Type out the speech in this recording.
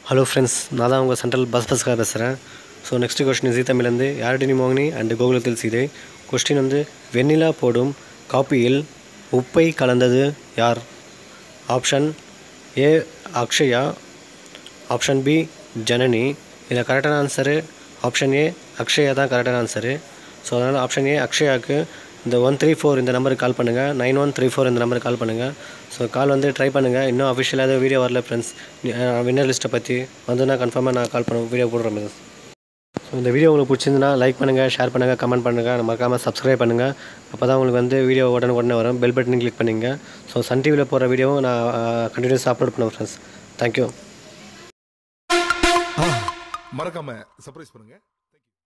hello friends நான் தான் உங்கள் சென்ட்ரல் பஸ் பஸ்க்காக பேசுகிறேன் ஸோ நெக்ஸ்ட் கொஸ்டின் ஜி தமிழ்லேருந்து யாரடினி மோகினி அண்ட் கோகுலத்தில் சீதை கொஸ்டின் வந்து வெண்ணிலா போடும் காப்பியில் உப்பை கலந்தது யார் option A Akshaya option B Janani இதில் கரெக்டான ஆன்சரு ஆப்ஷன் ஏ அக்ஷயா தான் கரெக்டான ஆன்சரு ஸோ அதனால் ஆப்ஷன் ஏ அக்ஷயாவுக்கு இந்த ஒன் த்ரீ ஃபோர் இந்த நம்பருக்கு கால் பண்ணுங்கள் நைன் ஒன் த்ரீ ஃபோர் இந்த நம்பருக்கு கால் பண்ணுங்கள் ஸோ கால் வந்து ட்ரை பண்ணுங்கள் இன்னும் அஃபிஷியலாக எதுவும் வீடியோ வரல ஃப்ரெண்ட்ஸ் வின்னர் லிஸ்ட்டை பற்றி வந்துன்னா கன்ஃபார்மாக நான் கால் பண்ண வீடியோ போடுறேன் ஃப்ரெண்ட்ஸ் ஸோ இந்த வீடியோ உங்களுக்கு பிடிச்சிருந்துன்னா லைக் பண்ணுங்கள் ஷேர் பண்ணுங்கள் கமெண்ட் பண்ணுங்கள் மறக்காமல் சப்ஸ்கிரைப் பண்ணுங்கள் அப்போ தான் உங்களுக்கு வந்து வீடியோ உடனே உடனே வரும் பெல் பட்டன் கிளிக் பண்ணுங்க ஸோ சன் டிவியில் போகிற வீடியோவும் நான் கண்டினியூஸாக அப்லோட் பண்ணுவேன் ஃப்ரெண்ட்ஸ் தேங்க்யூ மறக்காம சர்ப்ரைஸ் பண்ணுங்க